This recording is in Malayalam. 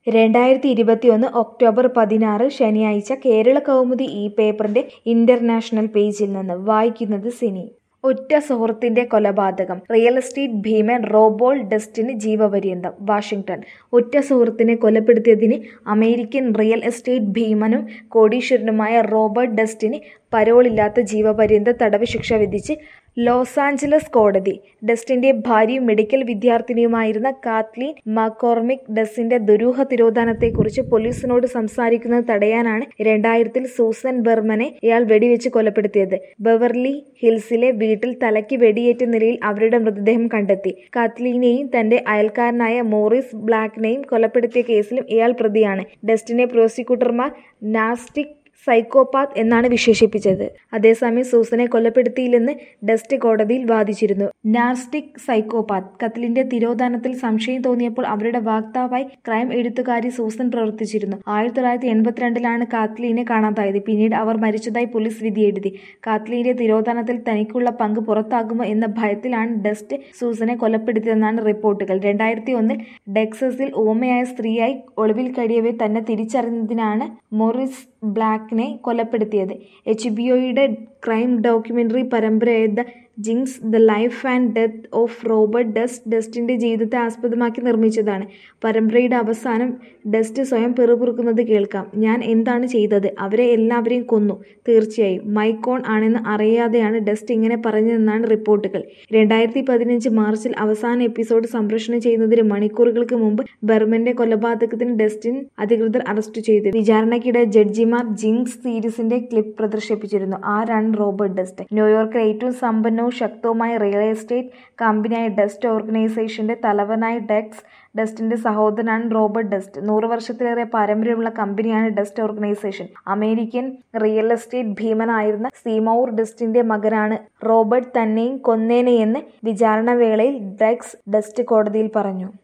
രണ്ടായിരത്തി ഇരുപത്തിയൊന്ന് ഒക്ടോബർ പതിനാറ് ശനിയാഴ്ച കേരള കൗമുദി ഈ പേപ്പറിന്റെ ഇന്റർനാഷണൽ പേജിൽ നിന്ന് വായിക്കുന്നത് സിനി ഒറ്റ സുഹൃത്തിന്റെ കൊലപാതകം റിയൽ എസ്റ്റേറ്റ് ഭീമൻ റോബോൾ ഡസ്റ്റിന് ജീവപര്യന്തം വാഷിംഗ്ടൺ ഒറ്റ സുഹൃത്തിനെ കൊലപ്പെടുത്തിയതിന് അമേരിക്കൻ റിയൽ എസ്റ്റേറ്റ് ഭീമനും കോടീശ്വരനുമായ റോബർട്ട് ഡസ്റ്റിന് പരോളില്ലാത്ത ജീവപര്യന്ത തടവ് ശിക്ഷ വിധിച്ച് ലോസ് ആഞ്ചലസ് കോടതി ഡസ്റ്റിന്റെ ഭാര്യയും മെഡിക്കൽ വിദ്യാർത്ഥിനിയുമായിരുന്ന കാത്ലീൻ മക്കോർമിക് ഡസ്സിന്റെ ദുരൂഹ തിരോധാനത്തെക്കുറിച്ച് പോലീസിനോട് സംസാരിക്കുന്നത് തടയാനാണ് രണ്ടായിരത്തിൽ സൂസൻ ബെർമനെ ഇയാൾ വെടിവെച്ച് കൊലപ്പെടുത്തിയത് ബെവർലി ഹിൽസിലെ വീട്ടിൽ തലയ്ക്ക് വെടിയേറ്റ നിലയിൽ അവരുടെ മൃതദേഹം കണ്ടെത്തി കാത്ലീനെയും തന്റെ അയൽക്കാരനായ മോറിസ് ബ്ലാക്കിനെയും കൊലപ്പെടുത്തിയ കേസിലും ഇയാൾ പ്രതിയാണ് ഡസ്റ്റിനെ പ്രോസിക്യൂട്ടർമാർ നാസ്റ്റിക് സൈക്കോപാത്ത് എന്നാണ് വിശേഷിപ്പിച്ചത് അതേസമയം സൂസനെ കൊലപ്പെടുത്തിയില്ലെന്ന് ഡസ്റ്റ് കോടതിയിൽ വാദിച്ചിരുന്നു നാസ്റ്റിക് സൈക്കോപാത്ത് കത്ലിന്റെ തിരോധാനത്തിൽ സംശയം തോന്നിയപ്പോൾ അവരുടെ വാക്താവായി ക്രൈം എഴുത്തുകാരി സൂസൻ പ്രവർത്തിച്ചിരുന്നു ആയിരത്തി തൊള്ളായിരത്തി എൺപത്തിരണ്ടിലാണ് കാത്ലീനെ കാണാതായത് പിന്നീട് അവർ മരിച്ചതായി പോലീസ് വിധി എഴുതി കാത്ലീന്റെ തിരോധാനത്തിൽ തനിക്കുള്ള പങ്ക് പുറത്താകുമോ എന്ന ഭയത്തിലാണ് ഡസ്റ്റ് സൂസനെ കൊലപ്പെടുത്തിയതെന്നാണ് റിപ്പോർട്ടുകൾ രണ്ടായിരത്തി ഒന്നിൽ ഡെക്സസിൽ ഊമയായ സ്ത്രീയായി ഒളിവിൽ കഴിയവെ തന്നെ തിരിച്ചറിഞ്ഞതിനാണ് മൊറിസ് ബ്ലാക്കിനെ കൊലപ്പെടുത്തിയത് എച്ച് ബി ഒയുടെ ക്രൈം ഡോക്യുമെന്ററി പരമ്പരയായ the Jinx the life and death of Robert Durst ഡസ്റ്റിന്റെ ജീവിതത്തെ ആസ്പദമാക്കി നിർമ്മിച്ചതാണ് പരമ്പരയുടെ അവസാനം ഡസ്റ്റ് സ്വയം പിറുപിറുക്കുന്നത് കേൾക്കാം ഞാൻ എന്താണ് ചെയ്തത് അവരെ എല്ലാവരെയും കൊന്നു തീർച്ചയായും മൈക്കോൺ ആണെന്ന് അറിയാതെയാണ് ഡസ്റ്റ് ഇങ്ങനെ പറഞ്ഞതെന്നാണ് റിപ്പോർട്ടുകൾ രണ്ടായിരത്തി പതിനഞ്ച് മാർച്ചിൽ അവസാന എപ്പിസോഡ് സംപ്രേഷണം ചെയ്യുന്നതിന് മണിക്കൂറുകൾക്ക് മുമ്പ് ബർമന്റെ കൊലപാതകത്തിന് ഡസ്റ്റിൻ അധികൃതർ അറസ്റ്റ് ചെയ്തു വിചാരണയ്ക്കിടെ ജഡ്ജിമാർ ജിങ്സ് സീരീസിന്റെ ക്ലിപ്പ് പ്രദർശിപ്പിച്ചിരുന്നു ആരാണ് റോബർട്ട് ഡസ്റ്റ് ന്യൂയോർക്കിലെ ഏറ്റവും സമ്പന്നവും ശക്തവുമായ റിയൽ എസ്റ്റേറ്റ് കമ്പനിയായ ഡസ്റ്റ് ഓർഗനൈസേഷന്റെ തലവനായ ഡെക്സ് ഡസ്റ്റിന്റെ സഹോദരനാണ് റോബർട്ട് ഡസ്റ്റ് നൂറ് വർഷത്തിലേറെ പാരമ്പര്യമുള്ള കമ്പനിയാണ് Durst organisation American real estate ഭീമനായിരുന്ന സീമൌർ ഡസ്റ്റിന്റെ മകനാണ് റോബർട്ട് തന്നെയും കൊന്നേനെയെന്ന് വിചാരണ വേളയിൽ ഡെക്സ് ഡസ്റ്റ് കോടതിയിൽ പറഞ്ഞു